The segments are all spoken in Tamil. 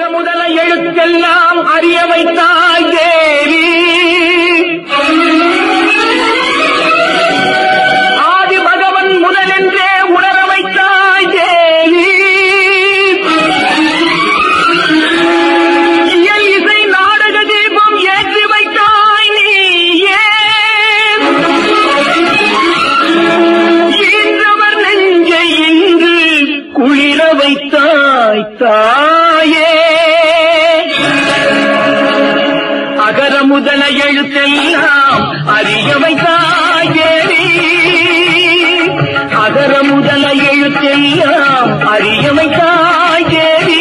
முதல எழுத்தெல்லாம் அறிய வைத்தாய் தேவி ஆதி பகவன் முதலென்றே உணர வைத்தாய் தேவி இயல் இசை நாடக தீபம் ஏற்றி வைத்தாய் நீயே ஈன்றவர் நெஞ்சை இங்கு குளிர வைத்தாய் தாயே அகர முதல எழுத்தெல்லாம் அறிய வைத்தாய் தேவி அகர முதல எழுத்தெல்லாம் அறிய வைத்தாய் தேவி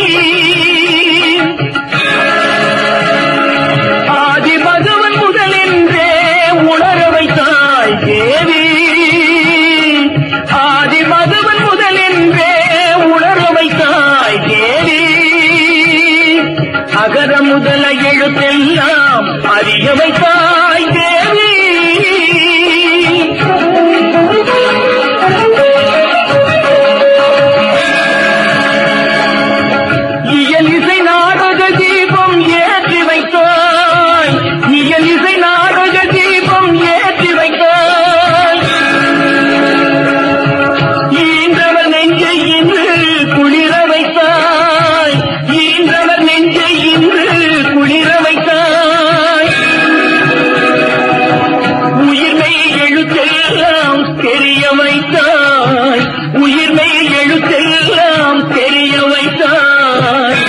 ஆதி பகவன் முதலென்றே உணர வைத்தாய் தேவி ஆதி பகவன் முதலென்றே உணர வைத்தாய் தேவி அகர முதல எழுத்தெல்லாம் அறிய வைத்தாய் தேவி இயல் இசை நாடக தீபம் ஏற்றி வைத்தாய் இயல் இசை நாடக தீபம் ஏற்றி வைத்தாய் ஈன்றவர் நெஞ்சை இன்று குளிர வைத்தாய் ஈன்றவர் நெஞ்சை இன்று குளிர வைத்தாய் உயிர்மை எழுத்தெல்லாம் தெரிய வைத்தாய் உயிர்மை எழுத்தெல்லாம் தெரிய வைத்தாய்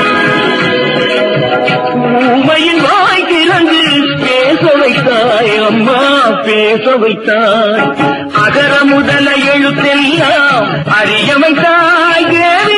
ஊமையின் வாய் திறந்து பேச வைத்தாய் அம்மா பேச வைத்தாய் அகர முதல எழுத்தெல்லாம் அறிய வைத்தாய் தேவி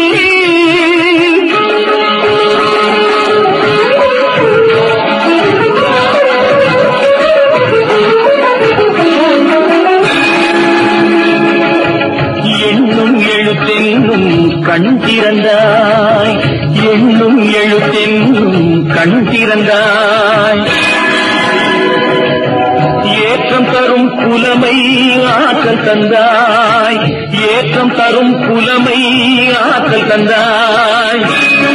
எண்ணும் எழுத்தென்னும் கண் திறந்தாய் எண்ணும் எழுத்தென்னும் கண் திறந்தாய் ஏற்றம் தரும் புலமை ஆற்றல் தந்தாய் ஏற்றம் தரும் புலமை ஆற்றல் தந்தாய்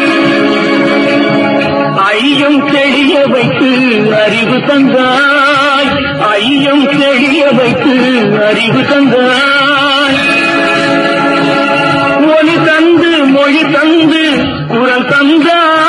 ஐயம் தெளிய வைத்து அறிவு தந்தாய் ஐயம் தெளிய வைத்து அறிவு தந்தாய் ஒளி தந்து மொழி தந்து குரல் தந்தாய்